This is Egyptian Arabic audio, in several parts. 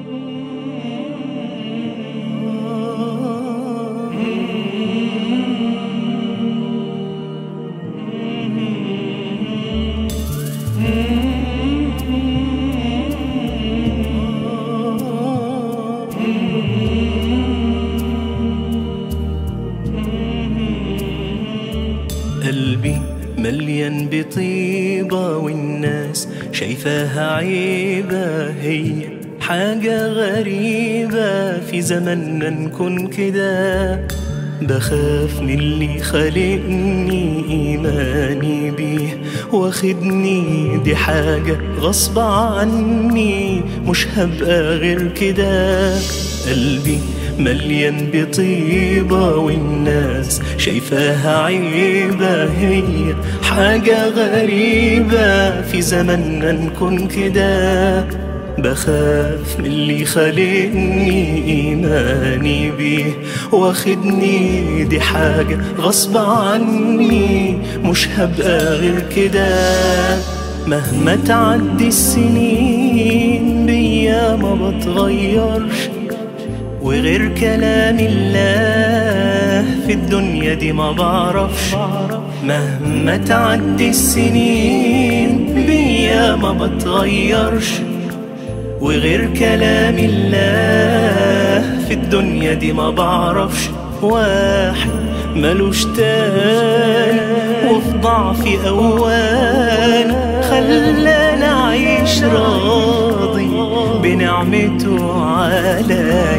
قلبي مليان بطيبة والناس شايفاها عيبة هي حاجة غريبة في زماننا نكون كده بخاف من اللي خالقني إيماني بيه واخدني دي حاجة غصب عني مش هبقى غير كده قلبي مليان بطيبة والناس شايفاها عيبة هي حاجة غريبة في زماننا نكون كده بخاف من اللي خالقني إيماني بيه واخدني دي حاجة غصب عني مش هبقى غير كده مهما تعدي السنين بيا ما بتغيرش وغير كلام الله في الدنيا دي ما بعرفش مهما تعدي السنين بيا ما بتغيرش وغير كلام الله في الدنيا دي ما بعرفش واحد ملوش تاني وفي ضعفي أوان خلاني أعيش راضي بنعمته عليا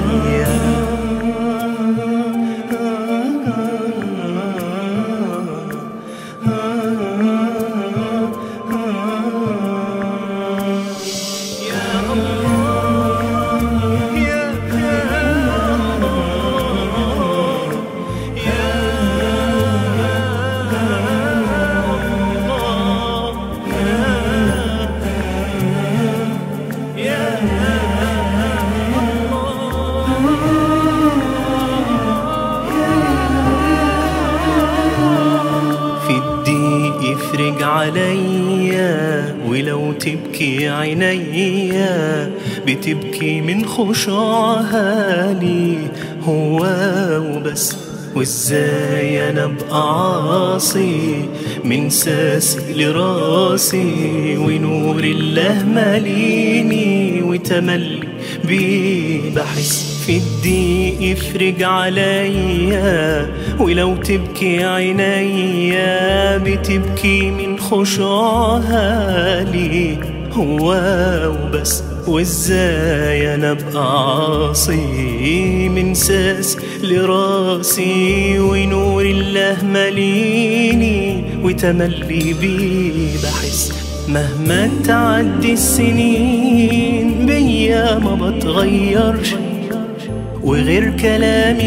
في الضيق افرج عليا ولو تبكي عينيا بتبكي من خشوعها لي هو وبس وازاي انا ابقى عاصي من ساسي لراسي ونور الله ماليني وتملي بيه بحس في الضيق افرج عليا ولو تبكي عينيا بتبكي من خشوعها لي هو وبس وازاي انا ابقى عاصي من ساس لراسي ونور الله ماليني وتملي بيه بحس مهما تعدي السنين بيا ما بتغيرش وغير كلام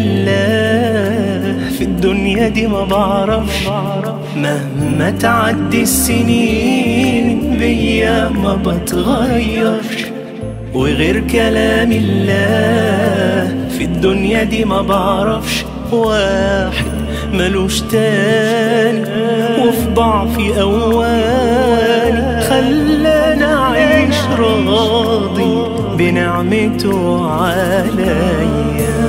الله في الدنيا دي ما بعرفش مهما تعدي السنين بيا ما بتغيرش وغير كلام الله في الدنيا دي ما بعرفش واحد ملوش تاني وفي ضعفي أواني خلانا أعيش راضي بنعمته عليا